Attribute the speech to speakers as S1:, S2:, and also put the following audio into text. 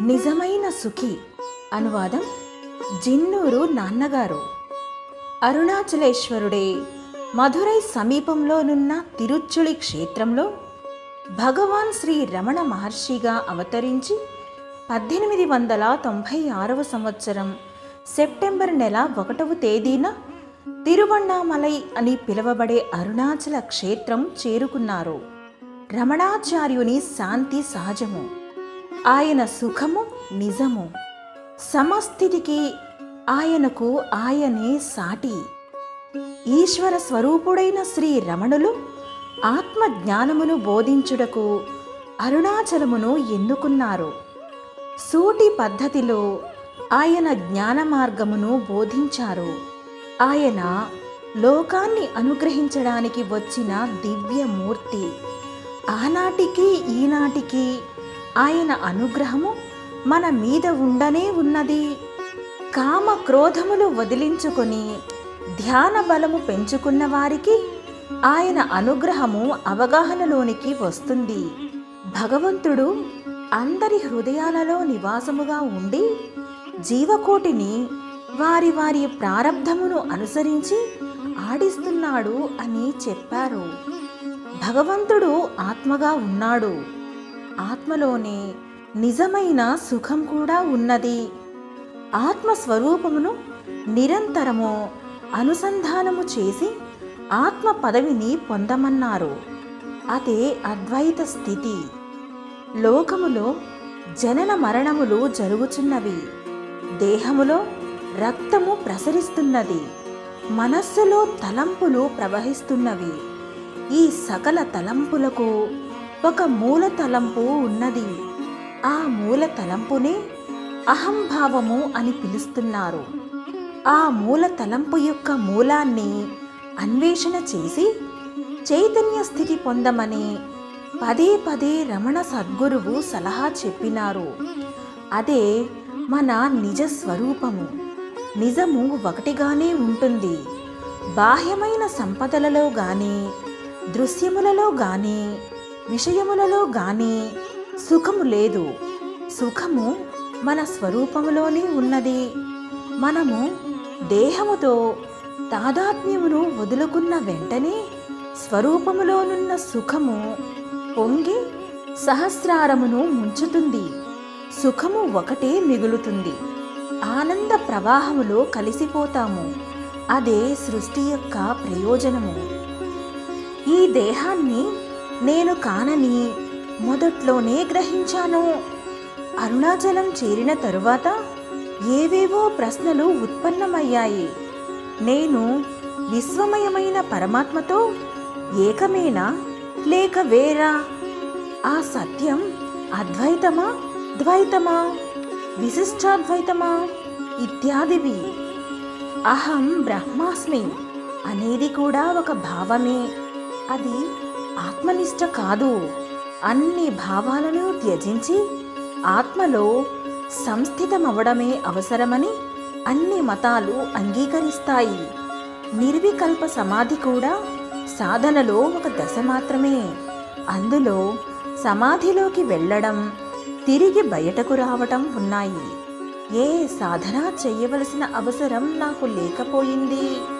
S1: నిజమైన సుఖి అనువాదం జిన్నూరు నాన్నగారు అరుణాచలేశ్వరుడే మధురై సమీపంలోనున్న తిరుచుళి క్షేత్రంలో భగవాన్ శ్రీ రమణ మహర్షిగా అవతరించి పద్దెనిమిది వందల తొంభై ఆరవ సంవత్సరం సెప్టెంబర్ నెల ఒకటవ తేదీన తిరువണ്ണామలై అని పిలువబడే అరుణాచల క్షేత్రం చేరుకున్నారు రమణాచార్యుని శాంతి సహజము ఆయన సుఖము నిజము సమస్థితికి ఆయనకు ఆయనే సాటి ఈశ్వర స్వరూపుడైన శ్రీ రమణులు ఆత్మ జ్ఞానమును బోధించుటకు అరుణాచలమును ఎన్నుకున్నారు సూటి పద్ధతిలో ఆయన జ్ఞాన మార్గమును బోధించారు ఆయన లోకాన్ని అనుగ్రహించడానికి వచ్చిన దివ్యమూర్తి ఆనాటికి ఈనాటికి ఆయన అనుగ్రహము మన మీద ఉండనే ఉన్నది కామ క్రోధములు వదిలించుకొని ధ్యాన బలము పెంచుకున్న వారికి ఆయన అనుగ్రహము అవగాహనలోనికి వస్తుంది భగవంతుడు అందరి హృదయాలలో నివాసముగా ఉండి జీవకోటిని వారి వారి ప్రారబ్ధమును అనుసరించి ఆడిస్తున్నాడు అని చెప్పారు భగవంతుడు ఆత్మగా ఉన్నాడు ఆత్మలోనే నిజమైన సుఖం కూడా ఉన్నది ఆత్మ స్వరూపమును నిరంతరము అనుసంధానము చేసి ఆత్మ పదవిని పొందమన్నారు అదే అద్వైత స్థితి లోకములో జనన మరణములు జరుగుచున్నవి దేహములో రక్తము ప్రసరిస్తున్నది మనస్సులో తలంపులు ప్రవహిస్తున్నవి ఈ సకల తలంపులకు ఒక మూల తలంపు ఉన్నది ఆ మూల తలంపునే అహంభావము అని పిలుస్తున్నారు ఆ మూల తలంపు యొక్క మూలాన్ని అన్వేషణ చేసి చైతన్య స్థితి పొందమని పదే పదే రమణ సద్గురువు సలహా చెప్పినారు అదే మన నిజ స్వరూపము నిజము ఒకటిగానే ఉంటుంది బాహ్యమైన సంపదలలో గాని దృశ్యములలో గాని విషయములలో గాని సుఖము లేదు సుఖము మన స్వరూపములోనే ఉన్నది మనము దేహముతో తాదాత్మ్యమును వదులుకున్న వెంటనే స్వరూపములోనున్న సుఖము పొంగి సహస్రారమును ముంచుతుంది సుఖము ఒకటే మిగులుతుంది ఆనంద ప్రవాహములో కలిసిపోతాము అదే సృష్టి యొక్క ప్రయోజనము ఈ దేహాన్ని నేను కానని మొదట్లోనే గ్రహించాను అరుణాచలం చేరిన తరువాత ఏవేవో ప్రశ్నలు ఉత్పన్నమయ్యాయి నేను విశ్వమయమైన పరమాత్మతో ఏకమేనా లేక వేరా ఆ సత్యం అద్వైతమా ద్వైతమా విశిష్టాద్వైతమా ఇత్యాదివి అహం బ్రహ్మాస్మి అనేది కూడా ఒక భావమే అది ఆత్మనిష్ట కాదు అన్ని భావాలను త్యజించి ఆత్మలో సంస్థితమవడమే అవసరమని అన్ని మతాలు అంగీకరిస్తాయి నిర్వికల్ప సమాధి కూడా సాధనలో ఒక దశ మాత్రమే అందులో సమాధిలోకి వెళ్ళడం తిరిగి బయటకు రావటం ఉన్నాయి ఏ సాధన చెయ్యవలసిన అవసరం నాకు లేకపోయింది